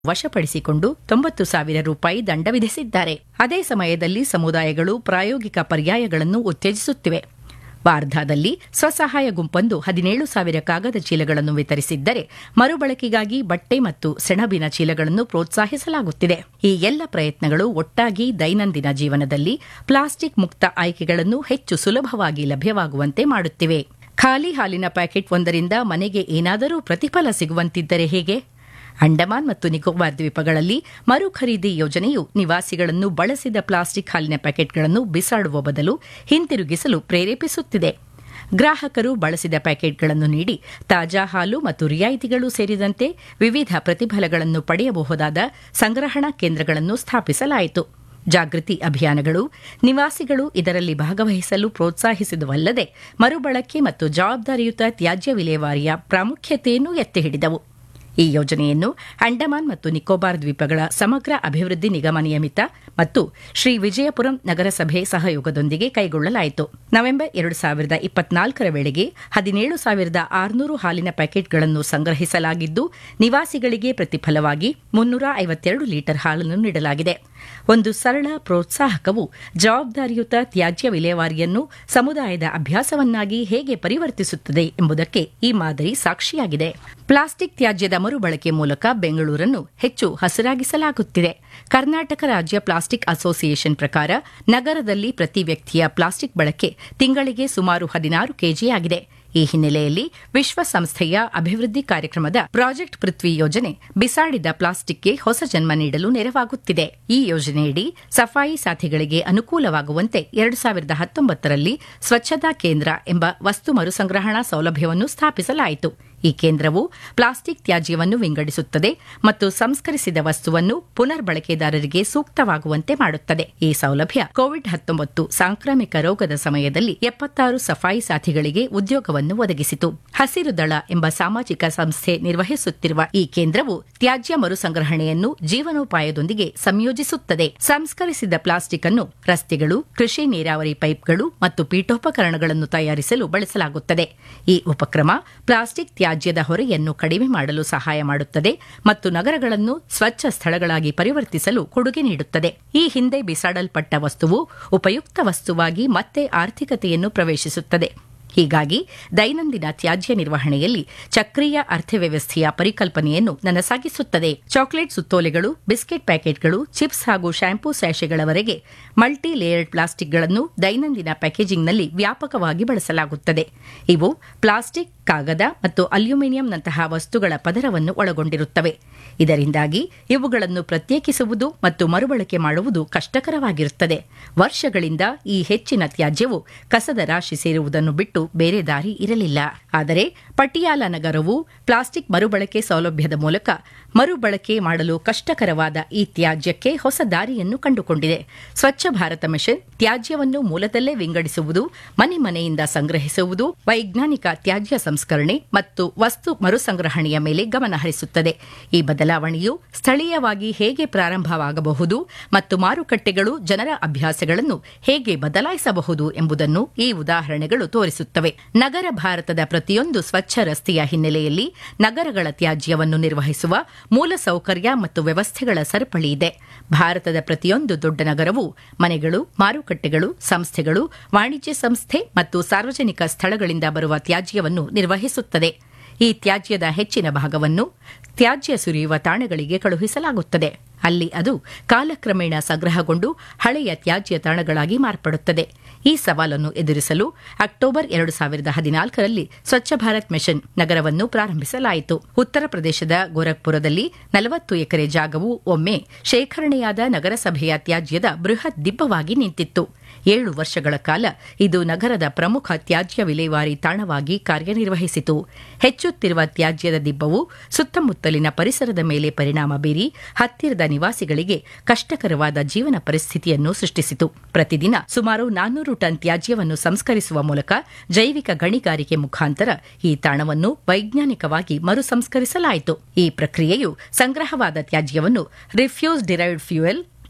ವಶಪಡಿಸಿಕೊಂಡು ತೊಂಬತ್ತು ಸಾವಿರ ರೂಪಾಯಿ ದಂಡ ವಿಧಿಸಿದ್ದಾರೆ ಅದೇ ಸಮಯದಲ್ಲಿ ಸಮುದಾಯಗಳು ಪ್ರಾಯೋಗಿಕ ಪರ್ಯಾಯಗಳನ್ನು ಉತ್ತೇಜಿಸುತ್ತಿವೆ ವಾರ್ಧಾದಲ್ಲಿ ಸ್ವಸಹಾಯ ಗುಂಪೊಂದು ಹದಿನೇಳು ಸಾವಿರ ಕಾಗದ ಚೀಲಗಳನ್ನು ವಿತರಿಸಿದ್ದರೆ ಮರುಬಳಕೆಗಾಗಿ ಬಟ್ಟೆ ಮತ್ತು ಸೆಣಬಿನ ಚೀಲಗಳನ್ನು ಪ್ರೋತ್ಸಾಹಿಸಲಾಗುತ್ತಿದೆ ಈ ಎಲ್ಲ ಪ್ರಯತ್ನಗಳು ಒಟ್ಟಾಗಿ ದೈನಂದಿನ ಜೀವನದಲ್ಲಿ ಪ್ಲಾಸ್ಟಿಕ್ ಮುಕ್ತ ಆಯ್ಕೆಗಳನ್ನು ಹೆಚ್ಚು ಸುಲಭವಾಗಿ ಲಭ್ಯವಾಗುವಂತೆ ಮಾಡುತ್ತಿವೆ ಖಾಲಿ ಹಾಲಿನ ಪ್ಯಾಕೆಟ್ ಒಂದರಿಂದ ಮನೆಗೆ ಏನಾದರೂ ಪ್ರತಿಫಲ ಸಿಗುವಂತಿದ್ದರೆ ಹೇಗೆ ಅಂಡಮಾನ್ ಮತ್ತು ನಿಕೋಬಾರ್ ದ್ವೀಪಗಳಲ್ಲಿ ಮರು ಖರೀದಿ ಯೋಜನೆಯು ನಿವಾಸಿಗಳನ್ನು ಬಳಸಿದ ಪ್ಲಾಸ್ಟಿಕ್ ಹಾಲಿನ ಪ್ಯಾಕೆಟ್ಗಳನ್ನು ಬಿಸಾಡುವ ಬದಲು ಹಿಂತಿರುಗಿಸಲು ಪ್ರೇರೇಪಿಸುತ್ತಿದೆ ಗ್ರಾಹಕರು ಬಳಸಿದ ಪ್ಯಾಕೆಟ್ಗಳನ್ನು ನೀಡಿ ತಾಜಾ ಹಾಲು ಮತ್ತು ರಿಯಾಯಿತಿಗಳು ಸೇರಿದಂತೆ ವಿವಿಧ ಪ್ರತಿಫಲಗಳನ್ನು ಪಡೆಯಬಹುದಾದ ಸಂಗ್ರಹಣಾ ಕೇಂದ್ರಗಳನ್ನು ಸ್ಥಾಪಿಸಲಾಯಿತು ಜಾಗೃತಿ ಅಭಿಯಾನಗಳು ನಿವಾಸಿಗಳು ಇದರಲ್ಲಿ ಭಾಗವಹಿಸಲು ಪ್ರೋತ್ಸಾಹಿಸಿದವಲ್ಲದೆ ಮರುಬಳಕೆ ಮತ್ತು ಜವಾಬ್ದಾರಿಯುತ ತ್ಯಾಜ್ಯ ವಿಲೇವಾರಿಯ ಪ್ರಾಮುಖ್ಯತೆಯನ್ನು ಎತ್ತಿ ಹಿಡಿದವು ಈ ಯೋಜನೆಯನ್ನು ಅಂಡಮಾನ್ ಮತ್ತು ನಿಕೋಬಾರ್ ದ್ವೀಪಗಳ ಸಮಗ್ರ ಅಭಿವೃದ್ಧಿ ನಿಗಮ ನಿಯಮಿತ ಮತ್ತು ಶ್ರೀ ವಿಜಯಪುರಂ ನಗರಸಭೆ ಸಹಯೋಗದೊಂದಿಗೆ ಕೈಗೊಳ್ಳಲಾಯಿತು ನವೆಂಬರ್ ಎರಡು ಸಾವಿರದ ಇಪ್ಪತ್ನಾಲ್ಕರ ವೇಳೆಗೆ ಹದಿನೇಳು ಸಾವಿರದ ಆರುನೂರು ಹಾಲಿನ ಪ್ಯಾಕೆಟ್ಗಳನ್ನು ಸಂಗ್ರಹಿಸಲಾಗಿದ್ದು ನಿವಾಸಿಗಳಿಗೆ ಪ್ರತಿಫಲವಾಗಿ ಮುನ್ನೂರ ಐವತ್ತೆರಡು ಲೀಟರ್ ಹಾಲನ್ನು ನೀಡಲಾಗಿದೆ ಒಂದು ಸರಳ ಪ್ರೋತ್ಸಾಹಕವು ಜವಾಬ್ದಾರಿಯುತ ತ್ಯಾಜ್ಯ ವಿಲೇವಾರಿಯನ್ನು ಸಮುದಾಯದ ಅಭ್ಯಾಸವನ್ನಾಗಿ ಹೇಗೆ ಪರಿವರ್ತಿಸುತ್ತದೆ ಎಂಬುದಕ್ಕೆ ಈ ಮಾದರಿ ಸಾಕ್ಷಿಯಾಗಿದೆ ಪ್ಲಾಸ್ಟಿಕ್ ತ್ಯಾಜ್ಯದ ಮರುಬಳಕೆ ಮೂಲಕ ಬೆಂಗಳೂರನ್ನು ಹೆಚ್ಚು ಹಸಿರಾಗಿಸಲಾಗುತ್ತಿದೆ ಕರ್ನಾಟಕ ರಾಜ್ಯ ಪ್ಲಾಸ್ಟಿಕ್ ಅಸೋಸಿಯೇಷನ್ ಪ್ರಕಾರ ನಗರದಲ್ಲಿ ಪ್ರತಿ ವ್ಯಕ್ತಿಯ ಪ್ಲಾಸ್ಟಿಕ್ ಬಳಕೆ ತಿಂಗಳಿಗೆ ಸುಮಾರು ಹದಿನಾರು ಕೆಜಿಯಾಗಿದೆ ಈ ಹಿನ್ನೆಲೆಯಲ್ಲಿ ವಿಶ್ವಸಂಸ್ಥೆಯ ಅಭಿವೃದ್ಧಿ ಕಾರ್ಯಕ್ರಮದ ಪ್ರಾಜೆಕ್ಟ್ ಪೃಥ್ವಿ ಯೋಜನೆ ಬಿಸಾಡಿದ ಪ್ಲಾಸ್ಟಿಕ್ಗೆ ಹೊಸ ಜನ್ಮ ನೀಡಲು ನೆರವಾಗುತ್ತಿದೆ ಈ ಯೋಜನೆಯಡಿ ಸಫಾಯಿ ಸಾಥಿಗಳಿಗೆ ಅನುಕೂಲವಾಗುವಂತೆ ಎರಡು ಸಾವಿರದ ಹತ್ತೊಂಬತ್ತರಲ್ಲಿ ಸ್ವಚ್ಛತಾ ಕೇಂದ್ರ ಎಂಬ ವಸ್ತು ಮರುಸಂಗ್ರಹಣಾ ಸೌಲಭ್ಯವನ್ನು ಸ್ಥಾಪಿಸಲಾಯಿತು ಈ ಕೇಂದ್ರವು ಪ್ಲಾಸ್ಟಿಕ್ ತ್ಯಾಜ್ಯವನ್ನು ವಿಂಗಡಿಸುತ್ತದೆ ಮತ್ತು ಸಂಸ್ಕರಿಸಿದ ವಸ್ತುವನ್ನು ಪುನರ್ ಬಳಕೆದಾರರಿಗೆ ಸೂಕ್ತವಾಗುವಂತೆ ಮಾಡುತ್ತದೆ ಈ ಸೌಲಭ್ಯ ಕೋವಿಡ್ ಹತ್ತೊಂಬತ್ತು ಸಾಂಕ್ರಾಮಿಕ ರೋಗದ ಸಮಯದಲ್ಲಿ ಎಪ್ಪತ್ತಾರು ಸಫಾಯಿ ಸಾಥಿಗಳಿಗೆ ಉದ್ಯೋಗವನ್ನು ಒದಗಿಸಿತು ಹಸಿರು ದಳ ಎಂಬ ಸಾಮಾಜಿಕ ಸಂಸ್ಥೆ ನಿರ್ವಹಿಸುತ್ತಿರುವ ಈ ಕೇಂದ್ರವು ತ್ಯಾಜ್ಯ ಮರುಸಂಗ್ರಹಣೆಯನ್ನು ಜೀವನೋಪಾಯದೊಂದಿಗೆ ಸಂಯೋಜಿಸುತ್ತದೆ ಸಂಸ್ಕರಿಸಿದ ಪ್ಲಾಸ್ಟಿಕ್ ಅನ್ನು ರಸ್ತೆಗಳು ಕೃಷಿ ನೀರಾವರಿ ಪೈಪ್ಗಳು ಮತ್ತು ಪೀಠೋಪಕರಣಗಳನ್ನು ತಯಾರಿಸಲು ಬಳಸಲಾಗುತ್ತದೆ ಈ ಉಪಕ್ರಮ ಪ್ಲಾಸ್ಟಿಕ್ ತ್ಯಾಜ್ಯದ ಹೊರೆಯನ್ನು ಕಡಿಮೆ ಮಾಡಲು ಸಹಾಯ ಮಾಡುತ್ತದೆ ಮತ್ತು ನಗರಗಳನ್ನು ಸ್ವಚ್ಛ ಸ್ಥಳಗಳಾಗಿ ಪರಿವರ್ತಿಸಲು ಕೊಡುಗೆ ನೀಡುತ್ತದೆ ಈ ಹಿಂದೆ ಬಿಸಾಡಲ್ಪಟ್ಟ ವಸ್ತುವು ಉಪಯುಕ್ತ ವಸ್ತುವಾಗಿ ಮತ್ತೆ ಆರ್ಥಿಕತೆಯನ್ನು ಪ್ರವೇಶಿಸುತ್ತದೆ ಹೀಗಾಗಿ ದೈನಂದಿನ ತ್ಯಾಜ್ಯ ನಿರ್ವಹಣೆಯಲ್ಲಿ ಚಕ್ರೀಯ ಅರ್ಥವ್ಯವಸ್ಥೆಯ ಪರಿಕಲ್ಪನೆಯನ್ನು ನನಸಾಗಿಸುತ್ತದೆ ಚಾಕೊಲೇಟ್ ಸುತ್ತೋಲೆಗಳು ಬಿಸ್ಕೆಟ್ ಪ್ಯಾಕೆಟ್ಗಳು ಚಿಪ್ಸ್ ಹಾಗೂ ಶ್ಯಾಂಪೂ ಸ್ಯಾಶೆಗಳವರೆಗೆ ಮಲ್ಟಿ ಲೇಯರ್ಡ್ ಪ್ಲಾಸ್ಟಿಕ್ಗಳನ್ನು ದೈನಂದಿನ ಪ್ಯಾಕೇಜಿಂಗ್ನಲ್ಲಿ ವ್ಯಾಪಕವಾಗಿ ಬಳಸಲಾಗುತ್ತದೆ ಇವು ಪ್ಲಾಸ್ಟಿಕ್ ಕಾಗದ ಮತ್ತು ಅಲ್ಯೂಮಿನಿಯಂನಂತಹ ವಸ್ತುಗಳ ಪದರವನ್ನು ಒಳಗೊಂಡಿರುತ್ತವೆ ಇದರಿಂದಾಗಿ ಇವುಗಳನ್ನು ಪ್ರತ್ಯೇಕಿಸುವುದು ಮತ್ತು ಮರುಬಳಕೆ ಮಾಡುವುದು ಕಷ್ಟಕರವಾಗಿರುತ್ತದೆ ವರ್ಷಗಳಿಂದ ಈ ಹೆಚ್ಚಿನ ತ್ಯಾಜ್ಯವು ಕಸದ ರಾಶಿ ಸೇರುವುದನ್ನು ಬಿಟ್ಟು ಬೇರೆ ದಾರಿ ಇರಲಿಲ್ಲ ಆದರೆ ಪಟಿಯಾಲ ನಗರವು ಪ್ಲಾಸ್ಟಿಕ್ ಮರುಬಳಕೆ ಸೌಲಭ್ಯದ ಮೂಲಕ ಮರುಬಳಕೆ ಮಾಡಲು ಕಷ್ಟಕರವಾದ ಈ ತ್ಯಾಜ್ಯಕ್ಕೆ ಹೊಸ ದಾರಿಯನ್ನು ಕಂಡುಕೊಂಡಿದೆ ಸ್ವಚ್ಛ ಭಾರತ ಮಿಷನ್ ತ್ಯಾಜ್ಯವನ್ನು ಮೂಲದಲ್ಲೇ ವಿಂಗಡಿಸುವುದು ಮನೆ ಮನೆಯಿಂದ ಸಂಗ್ರಹಿಸುವುದು ವೈಜ್ಞಾನಿಕ ತ್ಯಾಜ್ಯ ಸಂಸ್ಕರಣೆ ಮತ್ತು ವಸ್ತು ಮರುಸಂಗ್ರಹಣೆಯ ಮೇಲೆ ಗಮನ ಹರಿಸುತ್ತದೆ ಈ ಬದಲಾವಣೆಯು ಸ್ಥಳೀಯವಾಗಿ ಹೇಗೆ ಪ್ರಾರಂಭವಾಗಬಹುದು ಮತ್ತು ಮಾರುಕಟ್ಟೆಗಳು ಜನರ ಅಭ್ಯಾಸಗಳನ್ನು ಹೇಗೆ ಬದಲಾಯಿಸಬಹುದು ಎಂಬುದನ್ನು ಈ ಉದಾಹರಣೆಗಳು ತೋರಿಸುತ್ತವೆ ನಗರ ಭಾರತದ ಪ್ರತಿಯೊಂದು ಸ್ವಚ್ಛ ರಸ್ತೆಯ ಹಿನ್ನೆಲೆಯಲ್ಲಿ ನಗರಗಳ ತ್ಯಾಜ್ಯವನ್ನು ನಿರ್ವಹಿಸುವ ಮೂಲಸೌಕರ್ಯ ಮತ್ತು ವ್ಯವಸ್ಥೆಗಳ ಸರಪಳಿ ಇದೆ ಭಾರತದ ಪ್ರತಿಯೊಂದು ದೊಡ್ಡ ನಗರವು ಮನೆಗಳು ಮಾರುಕಟ್ಟೆಗಳು ಸಂಸ್ಥೆಗಳು ವಾಣಿಜ್ಯ ಸಂಸ್ಥೆ ಮತ್ತು ಸಾರ್ವಜನಿಕ ಸ್ಥಳಗಳಿಂದ ಬರುವ ತ್ಯಾಜ್ಯವನ್ನು ನಿರ್ವಹಿಸುತ್ತದೆ ಈ ತ್ಯಾಜ್ಯದ ಹೆಚ್ಚಿನ ಭಾಗವನ್ನು ತ್ಯಾಜ್ಯ ಸುರಿಯುವ ತಾಣಗಳಿಗೆ ಕಳುಹಿಸಲಾಗುತ್ತದೆ ಅಲ್ಲಿ ಅದು ಕಾಲಕ್ರಮೇಣ ಸಂಗ್ರಹಗೊಂಡು ಹಳೆಯ ತ್ಯಾಜ್ಯ ತಾಣಗಳಾಗಿ ಮಾರ್ಪಡುತ್ತದೆ ಈ ಸವಾಲನ್ನು ಎದುರಿಸಲು ಅಕ್ಟೋಬರ್ ಎರಡು ಸಾವಿರದ ಹದಿನಾಲ್ಕರಲ್ಲಿ ಸ್ವಚ್ಛ ಭಾರತ್ ಮಿಷನ್ ನಗರವನ್ನು ಪ್ರಾರಂಭಿಸಲಾಯಿತು ಉತ್ತರ ಪ್ರದೇಶದ ಗೋರಖ್ಪುರದಲ್ಲಿ ನಲವತ್ತು ಎಕರೆ ಜಾಗವು ಒಮ್ಮೆ ಶೇಖರಣೆಯಾದ ನಗರಸಭೆಯ ತ್ಯಾಜ್ಯದ ಬೃಹತ್ ದಿಬ್ಬವಾಗಿ ನಿಂತಿತ್ತು ಏಳು ವರ್ಷಗಳ ಕಾಲ ಇದು ನಗರದ ಪ್ರಮುಖ ತ್ಯಾಜ್ಯ ವಿಲೇವಾರಿ ತಾಣವಾಗಿ ಕಾರ್ಯನಿರ್ವಹಿಸಿತು ಹೆಚ್ಚುತ್ತಿರುವ ತ್ಯಾಜ್ಯದ ದಿಬ್ಬವು ಸುತ್ತಮುತ್ತಲಿನ ಪರಿಸರದ ಮೇಲೆ ಪರಿಣಾಮ ಬೀರಿ ಹತ್ತಿರದ ನಿವಾಸಿಗಳಿಗೆ ಕಷ್ಟಕರವಾದ ಜೀವನ ಪರಿಸ್ಥಿತಿಯನ್ನು ಸೃಷ್ಟಿಸಿತು ಪ್ರತಿದಿನ ಸುಮಾರು ನಾನ್ನೂರು ಟನ್ ತ್ಯಾಜ್ಯವನ್ನು ಸಂಸ್ಕರಿಸುವ ಮೂಲಕ ಜೈವಿಕ ಗಣಿಗಾರಿಕೆ ಮುಖಾಂತರ ಈ ತಾಣವನ್ನು ವೈಜ್ಞಾನಿಕವಾಗಿ ಮರುಸಂಸ್ಕರಿಸಲಾಯಿತು ಈ ಪ್ರಕ್ರಿಯೆಯು ಸಂಗ್ರಹವಾದ ತ್ಯಾಜ್ಯವನ್ನು ರಿಫ್ಯೂಸ್ ಡಿರೈವ್ಡ್ ಫ್ಯೂಯಲ್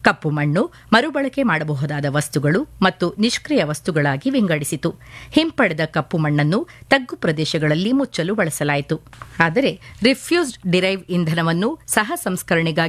ಕಪ್ಪು ಮಣ್ಣು ಮರುಬಳಕೆ ಮಾಡಬಹುದಾದ ವಸ್ತುಗಳು ಮತ್ತು ನಿಷ್ಕ್ರಿಯ ವಸ್ತುಗಳಾಗಿ ವಿಂಗಡಿಸಿತು ಹಿಂಪಡೆದ ಕಪ್ಪು ಮಣ್ಣನ್ನು ತಗ್ಗು ಪ್ರದೇಶಗಳಲ್ಲಿ ಮುಚ್ಚಲು ಬಳಸಲಾಯಿತು ಆದರೆ ರಿಫ್ಯೂಸ್ಡ್ ಡಿರೈವ್ ಇಂಧನವನ್ನು ಸಹ ಸಂಸ್ಕರಣೆಗಾಗಿ